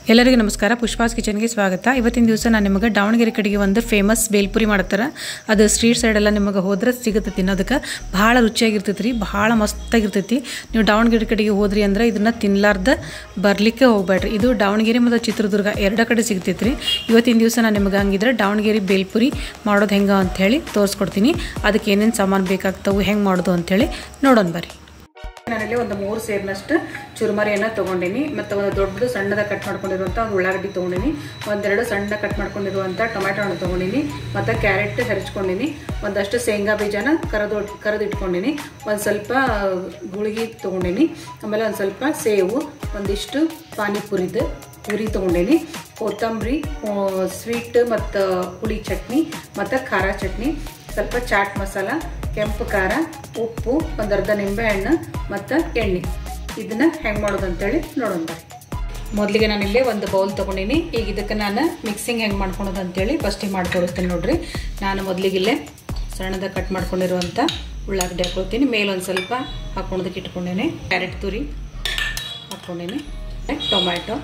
ಎಲ್ಲರಿಗೂ ನಮಸ್ಕಾರ ಪುಷ್ಪಾಸ್ ಕಿಚನ್ಗೆ ಸ್ವಾಗತ ಇವತ್ತಿನ ದಿವಸ ನಾನು ನಿಮಗೆ ದಾವಣಗೆರೆ ಕಡೆಗೆ ಒಂದು ಫೇಮಸ್ ಬೇಲ್ಪುರಿ ಮಾಡ್ತಾರೆ ಅದು ಸ್ಟ್ರೀಟ್ ಸೈಡೆಲ್ಲ ನಿಮಗೆ ಹೋದ್ರೆ ಸಿಗುತ್ತೆ ತಿನ್ನೋದಕ್ಕೆ ಭಾಳ ರುಚಿಯಾಗಿರ್ತೈತಿ ರೀ ಭಾಳ ಮಸ್ತಾಗಿರ್ತೈತಿ ನೀವು ದಾವಣಗೆರೆ ಕಡೆಗೆ ಹೋದ್ರಿ ಅಂದ್ರೆ ಇದನ್ನು ತಿನ್ಲಾರ್ದ ಬರಲಿಕ್ಕೆ ಹೋಗ್ಬೇಡ್ರಿ ಇದು ದಾವಣಗೆರೆ ಮತ್ತು ಚಿತ್ರದುರ್ಗ ಎರಡ ಕಡೆ ಸಿಗ್ತೈತಿ ರೀ ಇವತ್ತಿನ ದಿವಸ ನಾನು ನಿಮಗೆ ಹಂಗಿದ್ರೆ ದಾವಣಗೆರೆ ಬೇಲ್ಪುರಿ ಮಾಡೋದು ಹೆಂಗೆ ಅಂಥೇಳಿ ತೋರಿಸ್ಕೊಡ್ತೀನಿ ಅದಕ್ಕೆ ಏನೇನು ಸಾಮಾನು ಬೇಕಾಗ್ತವೆ ಹೆಂಗೆ ಮಾಡೋದು ಅಂಥೇಳಿ ನೋಡೋಣ ಬರ್ರಿ ನಾನಲ್ಲಿ ಒಂದು ಮೂರು ಸೇರಿನಷ್ಟು ಚುರುಮರಿಯನ್ನು ತೊಗೊಂಡಿನಿ ಮತ್ತು ಒಂದು ದೊಡ್ಡದು ಸಣ್ಣದ ಕಟ್ ಮಾಡ್ಕೊಂಡಿರುವಂಥ ಒಂದು ಉಳ್ಳಾಗಡ್ಡಿ ತೊಗೊಂಡಿನಿ ಒಂದೆರಡು ಸಣ್ಣ ಕಟ್ ಮಾಡ್ಕೊಂಡಿರುವಂಥ ಟೊಮ್ಯಾಟೊ ಹಣ್ಣು ತೊಗೊಂಡಿನಿ ಮತ್ತು ಕ್ಯಾರೆಟ್ ಹೆರಚ್ಕೊಂಡಿನಿ ಒಂದಷ್ಟು ಶೇಂಗಾ ಬೀಜನ ಕರದು ಕರೆದು ಇಟ್ಕೊಂಡಿನಿ ಒಂದು ಸ್ವಲ್ಪ ಗುಳಿಗೆ ತೊಗೊಂಡಿನಿ ಆಮೇಲೆ ಒಂದು ಸ್ವಲ್ಪ ಸೇವು ಒಂದಿಷ್ಟು ಪಾನಿಪುರಿದು ಪೂರಿ ತೊಗೊಂಡೇನಿ ಕೊತ್ತಂಬರಿ ಸ್ವೀಟ್ ಮತ್ತು ಹುಳಿ ಚಟ್ನಿ ಮತ್ತು ಖಾರ ಚಟ್ನಿ ಸ್ವಲ್ಪ ಚಾಟ್ ಮಸಾಲ ಕೆಂಪು ಖಾರ ಉಪ್ಪು ಒಂದು ಅರ್ಧ ನಿಂಬೆಹಣ್ಣು ಮತ್ತು ಎಣ್ಣೆ ಇದನ್ನು ಹೆಂಗೆ ಮಾಡೋದು ಅಂತೇಳಿ ನೋಡೋಣ ಬರ್ರಿ ಮೊದಲಿಗೆ ನಾನಿಲ್ಲಿ ಒಂದು ಬೌಲ್ ತೊಗೊಂಡಿನಿ ಈಗ ಇದಕ್ಕೆ ನಾನು ಮಿಕ್ಸಿಂಗ್ ಹೆಂಗೆ ಮಾಡ್ಕೊಳೋದು ಅಂತೇಳಿ ಫಸ್ಟಿಗೆ ಮಾಡಿ ತೋರಿಸ್ತೀನಿ ನೋಡ್ರಿ ನಾನು ಮೊದಲಿಗಿಲ್ಲೇ ಸಣ್ಣದ ಕಟ್ ಮಾಡ್ಕೊಂಡಿರುವಂಥ ಉಳ್ಳಾಗಡ್ಡಿ ಹಾಕೊಳ್ತೀನಿ ಮೇಲೊಂದು ಸ್ವಲ್ಪ ಹಾಕೊಳೋದಕ್ಕೆ ಇಟ್ಕೊಂಡೇನೆ ಕ್ಯಾರೆಟ್ ತುರಿ ಹಾಕ್ಕೊಂಡೇನೆ ಟೊಮ್ಯಾಟೊ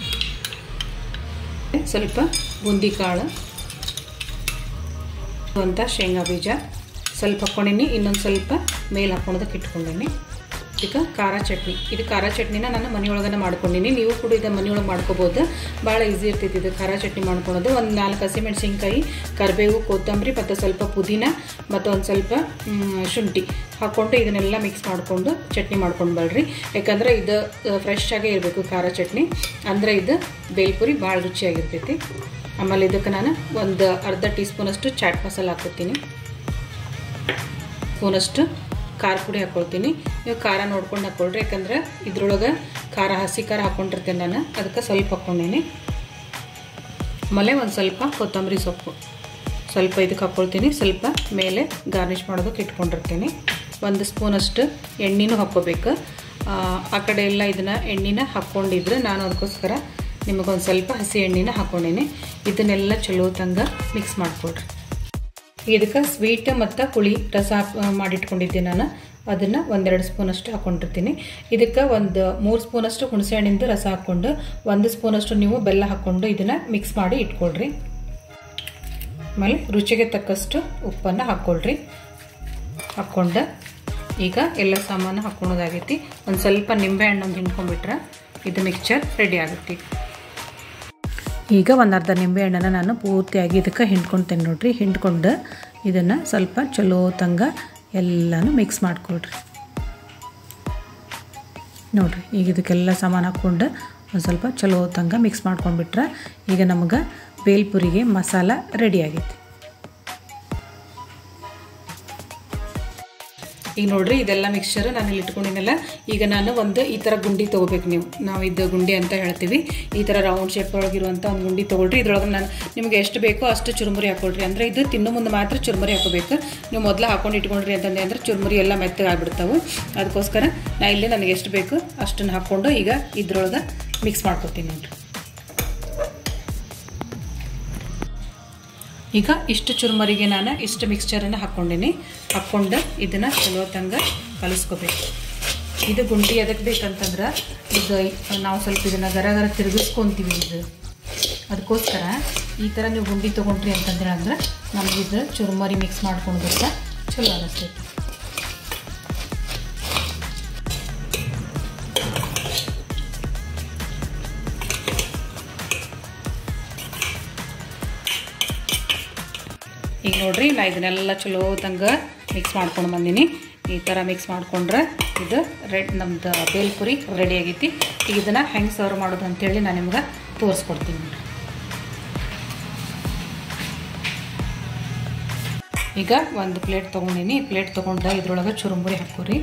ಸ್ವಲ್ಪ ಬುಂದಿ ಕಾಳು ಅಂತ ಶೇಂಗಾ ಬೀಜ ಸ್ವಲ್ಪ ಹಾಕ್ಕೊಂಡಿನಿ ಇನ್ನೊಂದು ಸ್ವಲ್ಪ ಮೇಲೆ ಹಾಕ್ಕೊಳೋದಕ್ಕೆ ಇಟ್ಕೊಂಡೀನಿ ಈಗ ಖಾರ ಚಟ್ನಿ ಇದು ಖಾರ ಚಟ್ನಿನ ನಾನು ಮನೆಯೊಳಗನೆ ಮಾಡ್ಕೊಂಡಿನಿ ನೀವು ಕೂಡ ಇದು ಮನೆಯೊಳಗೆ ಮಾಡ್ಕೋಬೋದು ಭಾಳ ಈಸಿ ಇರ್ತೈತಿ ಇದು ಖಾರ ಚಟ್ನಿ ಮಾಡ್ಕೊಳೋದು ಒಂದು ನಾಲ್ಕು ಹಸಿಮೆಣ್ಸಿನ್ಕಾಯಿ ಕರಿಬೇವು ಕೊತ್ತಂಬರಿ ಮತ್ತು ಸ್ವಲ್ಪ ಪುದೀನ ಮತ್ತು ಒಂದು ಸ್ವಲ್ಪ ಶುಂಠಿ ಹಾಕ್ಕೊಂಡು ಇದನ್ನೆಲ್ಲ ಮಿಕ್ಸ್ ಮಾಡಿಕೊಂಡು ಚಟ್ನಿ ಮಾಡ್ಕೊಂಡು ಬಳ್ರಿ ಯಾಕಂದರೆ ಇದು ಫ್ರೆಶ್ ಆಗೇ ಇರಬೇಕು ಖಾರ ಚಟ್ನಿ ಅಂದರೆ ಇದು ಬೇಲ್ಪುರಿ ಭಾಳ ರುಚಿಯಾಗಿರ್ತೈತಿ ಆಮೇಲೆ ಇದಕ್ಕೆ ನಾನು ಒಂದು ಅರ್ಧ ಟೀ ಸ್ಪೂನಷ್ಟು ಚಾಟ್ ಮಸಾಲ ಹಾಕ್ಕೊತೀನಿ ಸ್ಪೂನಷ್ಟು ಖಾರ ಪುಡಿ ಹಾಕ್ಕೊಳ್ತೀನಿ ನೀವು ಖಾರ ನೋಡ್ಕೊಂಡು ಹಾಕ್ಕೊಳ್ರಿ ಯಾಕಂದ್ರೆ ಇದ್ರೊಳಗೆ ಖಾರ ಹಸಿ ಖಾರ ಹಾಕ್ಕೊಂಡಿರ್ತೇನೆ ನಾನು ಅದಕ್ಕೆ ಸ್ವಲ್ಪ ಹಾಕ್ಕೊಂಡೇನಿ ಆಮೇಲೆ ಒಂದು ಸ್ವಲ್ಪ ಕೊತ್ತಂಬರಿ ಸೊಪ್ಪು ಸ್ವಲ್ಪ ಇದಕ್ಕೆ ಹಾಕ್ಕೊಳ್ತೀನಿ ಸ್ವಲ್ಪ ಮೇಲೆ ಗಾರ್ನಿಷ್ ಮಾಡೋದಕ್ಕೆ ಇಟ್ಕೊಂಡಿರ್ತೀನಿ ಒಂದು ಸ್ಪೂನಷ್ಟು ಎಣ್ಣೆನೂ ಹಾಕ್ಕೋಬೇಕು ಆ ಕಡೆ ಎಲ್ಲ ಇದನ್ನು ಎಣ್ಣೆನ ಹಾಕ್ಕೊಂಡಿದ್ರೆ ನಾನು ಅದಕ್ಕೋಸ್ಕರ ನಿಮಗೊಂದು ಸ್ವಲ್ಪ ಹಸಿ ಎಣ್ಣೆನ ಹಾಕ್ಕೊಂಡೇನೆ ಇದನ್ನೆಲ್ಲ ಚಲೋ ತಂಗ ಮಿಕ್ಸ್ ಮಾಡಿಕೊಡ್ರಿ ಇದಕ್ಕೆ ಸ್ವೀಟ್ ಮತ್ತು ಹುಳಿ ರಸ ಮಾಡಿಟ್ಕೊಂಡಿದ್ದೆ ನಾನು ಅದನ್ನು ಒಂದೆರಡು ಸ್ಪೂನಷ್ಟು ಹಾಕ್ಕೊಂಡಿರ್ತೀನಿ ಇದಕ್ಕೆ ಒಂದು ಮೂರು ಸ್ಪೂನಷ್ಟು ಹುಣಸೆ ಹಣ್ಣಿಂದು ರಸ ಹಾಕ್ಕೊಂಡು ಒಂದು ಸ್ಪೂನಷ್ಟು ನೀವು ಬೆಲ್ಲ ಹಾಕ್ಕೊಂಡು ಇದನ್ನು ಮಿಕ್ಸ್ ಮಾಡಿ ಇಟ್ಕೊಳ್ರಿ ಆಮೇಲೆ ರುಚಿಗೆ ತಕ್ಕಷ್ಟು ಉಪ್ಪನ್ನು ಹಾಕ್ಕೊಳ್ರಿ ಹಾಕ್ಕೊಂಡು ಈಗ ಎಲ್ಲ ಸಾಮಾನು ಹಾಕ್ಕೊಳೋದಾಗೈತಿ ಒಂದು ಸ್ವಲ್ಪ ನಿಂಬೆ ಹಣ್ಣೊಂದು ಹಿಂಡ್ಕೊಂಡ್ಬಿಟ್ರೆ ಇದು ಮಿಕ್ಚರ್ ರೆಡಿ ಆಗುತ್ತೆ ಈಗ ಒಂದು ಅರ್ಧ ನಿಂಬೆ ಹಣ್ಣನ್ನು ನಾನು ಪೂರ್ತಿಯಾಗಿ ಇದಕ್ಕೆ ಹಿಂಡ್ಕೊಳ್ತೇನೆ ನೋಡ್ರಿ ಹಿಂಡ್ಕೊಂಡು ಇದನ್ನು ಸ್ವಲ್ಪ ಚಲೋ ತಂಗ ಎಲ್ಲನೂ ಮಿಕ್ಸ್ ಮಾಡಿಕೊಡ್ರಿ ನೋಡಿರಿ ಈಗ ಇದಕ್ಕೆಲ್ಲ ಸಾಮಾನು ಹಾಕ್ಕೊಂಡು ಒಂದು ಸ್ವಲ್ಪ ಚಲೋ ತಂಗ ಮಿಕ್ಸ್ ಮಾಡ್ಕೊಂಡ್ಬಿಟ್ರೆ ಈಗ ನಮಗೆ ಬೇಲ್ಪುರಿಗೆ ಮಸಾಲ ರೆಡಿ ಆಗೈತಿ ಈಗ ನೋಡ್ರಿ ಇದೆಲ್ಲ ಮಿಕ್ಸ್ಚರ್ ನಾನು ಇಲ್ಲಿ ಇಟ್ಕೊಂಡಿದ್ದೆಲ್ಲ ಈಗ ನಾನು ಒಂದು ಈ ಥರ ಗುಂಡಿ ತೊಗೋಬೇಕು ನೀವು ನಾವು ಇದು ಗುಂಡಿ ಅಂತ ಹೇಳ್ತೀವಿ ಈ ಥರ ರೌಂಡ್ ಶೇಪ್ ಒಳಗಿರುವಂಥ ಒಂದು ಗುಂಡಿ ತೊಗೊಳ್ರಿ ಇದ್ರೊಳಗೆ ನಾನು ನಿಮಗೆ ಎಷ್ಟು ಬೇಕೋ ಅಷ್ಟು ಚುರುಮುರಿ ಹಾಕೊಳ್ರಿ ಅಂದರೆ ಇದು ತಿನ್ನೋ ಮುಂದೆ ಮಾತ್ರ ಚುರುಮುರಿ ಹಾಕೋಬೇಕು ನೀವು ಮೊದಲು ಹಾಕೊಂಡು ಇಟ್ಕೊಂಡ್ರಿ ಅಂತಂದ್ರೆ ಅಂದರೆ ಚುರುಮುರಿ ಎಲ್ಲ ಮೆತ್ತಗೆ ಆಗ್ಬಿಡ್ತಾವೆ ಅದಕ್ಕೋಸ್ಕರ ನಾ ಇಲ್ಲಿ ನನಗೆ ಎಷ್ಟು ಬೇಕು ಅಷ್ಟನ್ನು ಹಾಕ್ಕೊಂಡು ಈಗ ಇದ್ರೊಳಗೆ ಮಿಕ್ಸ್ ಮಾಡ್ಕೊತೀನಿ ನೋಡ್ರಿ ಈಗ ಇಷ್ಟು ಚುರುಮರಿಗೆ ನಾನು ಇಷ್ಟು ಮಿಕ್ಸ್ಚರನ್ನು ಹಾಕ್ಕೊಂಡೀನಿ ಹಾಕ್ಕೊಂಡು ಇದನ್ನು ಚಲೋ ತಂಗ ಕಲಿಸ್ಕೋಬೇಕು ಇದು ಗುಂಡಿ ಎದಕ್ಕೆ ಬೇಕಂತಂದ್ರೆ ಇದು ನಾವು ಸ್ವಲ್ಪ ಇದನ್ನು ಗರ ಗರ ತಿರುಗಿಸ್ಕೊತೀವಿ ಇದು ಅದಕ್ಕೋಸ್ಕರ ಈ ಥರ ನೀವು ಗುಂಡಿ ತೊಗೊಂಡ್ರಿ ಅಂತಂದ್ರೆ ಅಂದ್ರೆ ನಮಗಿದು ಚುರುಮರಿ ಮಿಕ್ಸ್ ಮಾಡ್ಕೊಳೋದಕ್ಕೆ ಚಲೋ ಅನಿಸ್ತೈತಿ ಈಗ ನೋಡ್ರಿ ನಾ ಇದನ್ನೆಲ್ಲ ಚಲೋ ತಂಗ ಮಿಕ್ಸ್ ಮಾಡ್ಕೊಂಡು ಬಂದೀನಿ ಈ ಥರ ಮಿಕ್ಸ್ ಮಾಡ್ಕೊಂಡ್ರೆ ಇದು ರೆಡ್ ನಮ್ದು ಬೇಲ್ಪುರಿ ರೆಡಿ ಆಗೈತಿ ಈಗ ಇದನ್ನು ಹೆಂಗೆ ಸರ್ವ್ ಮಾಡೋದು ಅಂತೇಳಿ ನಾನು ನಿಮ್ಗೆ ತೋರಿಸ್ಕೊಡ್ತೀನಿ ಈಗ ಒಂದು ಪ್ಲೇಟ್ ತೊಗೊಂಡಿನಿ ಪ್ಲೇಟ್ ತೊಗೊಂಡು ಇದ್ರೊಳಗೆ ಚುರುಮುರಿ ಹಾಕೋರಿ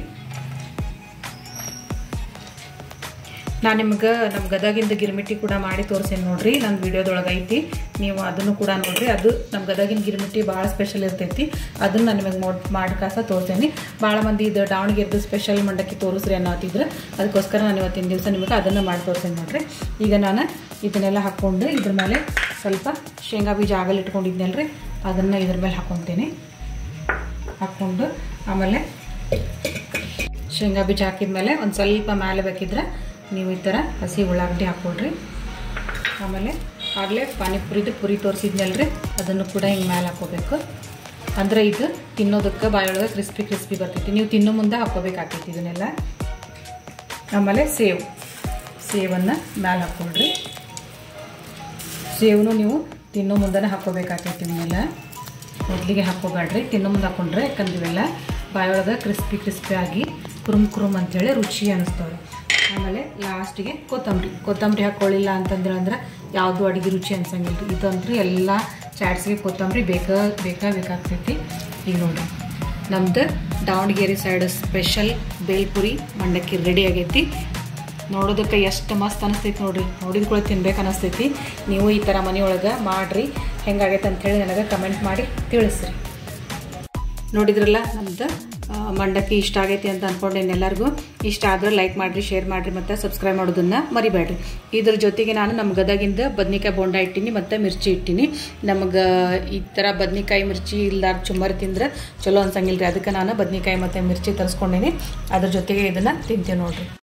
ನಾನು ನಿಮ್ಗೆ ನಮ್ಮ ಗದಗಿಂದ ಗಿರ್ಮಿಟ್ಟಿ ಕೂಡ ಮಾಡಿ ತೋರಿಸೇನೆ ನೋಡ್ರಿ ನನ್ನ ವಿಡಿಯೋದೊಳಗೆ ಐತಿ ನೀವು ಅದನ್ನು ಕೂಡ ನೋಡ್ರಿ ಅದು ನಮ್ಮ ಗದಗಿನ ಗಿರ್ಮಿಟ್ಟಿ ಭಾಳ ಸ್ಪೆಷಲ್ ಇರ್ತೈತಿ ಅದನ್ನು ನಾನು ನಿಮಗೆ ನೋಡ್ ಮಾಡಿ ಕಾಸ ತೋರಿಸ್ತೇನೆ ಭಾಳ ಮಂದಿ ಇದು ದಾವಣಗೆರೆದು ಸ್ಪೆಷಲ್ ಮಂಡಕ್ಕಿ ತೋರಿಸ್ರಿ ಅನ್ನೋತಿದ್ರೆ ಅದಕ್ಕೋಸ್ಕರ ನಾನು ಇವತ್ತಿನ ದಿವಸ ನಿಮಗೆ ಅದನ್ನು ಮಾಡಿ ತೋರಿಸ್ತೇನೆ ನೋಡ್ರಿ ಈಗ ನಾನು ಇದನ್ನೆಲ್ಲ ಹಾಕ್ಕೊಂಡು ಇದ್ರ ಮೇಲೆ ಸ್ವಲ್ಪ ಶೇಂಗಾ ಬೀಜ ಆಗಲ್ ಇಟ್ಕೊಂಡಿದ್ನಲ್ರಿ ಅದನ್ನು ಇದ್ರ ಮೇಲೆ ಹಾಕ್ಕೊತೀನಿ ಹಾಕ್ಕೊಂಡು ಆಮೇಲೆ ಶೇಂಗಾ ಬೀಜ ಹಾಕಿದ್ಮೇಲೆ ಒಂದು ಸ್ವಲ್ಪ ಮೇಲೆ ಬೇಕಿದ್ರೆ ನೀವು ಈ ಥರ ಹಸಿ ಉಳ್ಳಾಗಡ್ಡಿ ಹಾಕ್ಕೊಳ್ರಿ ಆಮೇಲೆ ಆಗಲೇ ಪಾನಿಪುರಿದು ಪುರಿ ತೋರಿಸಿದ್ನಲ್ರಿ ಅದನ್ನು ಕೂಡ ಹಿಂಗೆ ಮೇಲೆ ಹಾಕೋಬೇಕು ಅಂದರೆ ಇದು ತಿನ್ನೋದಕ್ಕೆ ಬಾಯೊಳಗೆ ಕ್ರಿಸ್ಪಿ ಕ್ರಿಸ್ಪಿ ಬರ್ತೈತಿ ನೀವು ತಿನ್ನೋ ಮುಂದೆ ಹಾಕೋಬೇಕಾಗ್ತೈತಿ ಇದನ್ನೆಲ್ಲ ಆಮೇಲೆ ಸೇವ್ ಸೇವನ್ನು ಮ್ಯಾಲೆ ಹಾಕ್ಕೊಂಡ್ರಿ ಸೇವನು ನೀವು ತಿನ್ನೋ ಮುಂದೆ ಹಾಕೋಬೇಕಾಗ್ತೈತಿ ಇವನ್ನೆಲ್ಲ ಮೊದಲಿಗೆ ಹಾಕೋಬೇಡ್ರಿ ತಿನ್ನೋ ಮುಂದೆ ಹಾಕೊಂಡ್ರೆ ಯಾಕಂದ್ರೆ ಇವೆಲ್ಲ ಬಾಯೊಳಗೆ ಕ್ರಿಸ್ಪಿ ಕ್ರಿಸ್ಪಿ ಆಗಿ ಕುರುಮ್ ಕುರುಮ್ ಅಂತೇಳಿ ರುಚಿ ಅನ್ನಿಸ್ತವ್ರಿ ಆಮೇಲೆ ಲಾಸ್ಟಿಗೆ ಕೊತ್ತಂಬರಿ ಕೊತ್ತಂಬರಿ ಹಾಕ್ಕೊಳ್ಳಿಲ್ಲ ಅಂತಂದ್ರೆ ಅಂದ್ರೆ ಯಾವುದು ಅಡುಗೆ ರುಚಿ ಅನ್ಸಂಗಿಲ್ಲ ರೀ ಇದಂದ್ರೆ ಎಲ್ಲ ಚಾಟ್ಸ್ಗೆ ಕೊತ್ತಂಬರಿ ಬೇಕಾ ಬೇಕಾ ಬೇಕಾಗ್ತೈತಿ ಈಗ ನೋಡ್ರಿ ನಮ್ದು ದಾವಣಗೆರೆ ಸೈಡ್ ಸ್ಪೆಷಲ್ ಬೇಲ್ಪುರಿ ಮಂಡಕ್ಕಿ ರೆಡಿ ಆಗೈತಿ ನೋಡೋದಕ್ಕೆ ಎಷ್ಟು ಮಸ್ತ್ ಅನಿಸ್ತೈತಿ ನೋಡ್ರಿ ನೋಡಿದ ಕೂಡ ತಿನ್ಬೇಕು ಅನಿಸ್ತೈತಿ ನೀವು ಈ ಥರ ಮನೆಯೊಳಗೆ ಮಾಡಿರಿ ಹೆಂಗಾಗೈತೆ ಅಂಥೇಳಿ ನನಗೆ ಕಮೆಂಟ್ ಮಾಡಿ ತಿಳಿಸ್ರಿ ನೋಡಿದ್ರಲ್ಲ ನಮ್ದು ಆ, ಮಂಡಕ್ಕಿ ಇಷ್ಟ ಆಗೈತಿ ಅಂತ ಅಂದ್ಕೊಂಡೇನೆ ಎಲ್ಲರಿಗೂ ಇಷ್ಟ ಆದ್ರೆ ಲೈಕ್ ಮಾಡಿರಿ ಶೇರ್ ಮಾಡಿರಿ ಮತ್ತು ಸಬ್ಸ್ಕ್ರೈಬ್ ಮಾಡೋದನ್ನು ಮರಿಬೇಡ್ರಿ ಇದ್ರ ಜೊತೆಗೆ ನಾನು ನಮ್ಮ ಗದಗಿಂದ ಬದ್ನಿಕಾಯಿ ಬೋಂಡ ಇಟ್ಟೀನಿ ಮತ್ತು ಮಿರ್ಚಿ ಇಟ್ಟೀನಿ ನಮಗೆ ಈ ಥರ ಬದ್ನಿಕಾಯಿ ಮಿರ್ಚಿ ಇಲ್ದಾರ ಚುಮ್ಮರಿ ತಿಂದ್ರೆ ಚಲೋ ಅನ್ಸಂಗಿಲ್ಲ ರೀ ಅದಕ್ಕೆ ನಾನು ಬದ್ನಿಕಾಯಿ ಮತ್ತು ಮಿರ್ಚಿ ತರಿಸ್ಕೊಂಡೀನಿ ಅದ್ರ ಜೊತೆಗೆ ಇದನ್ನು ತಿಂತೀವಿ ನೋಡ್ರಿ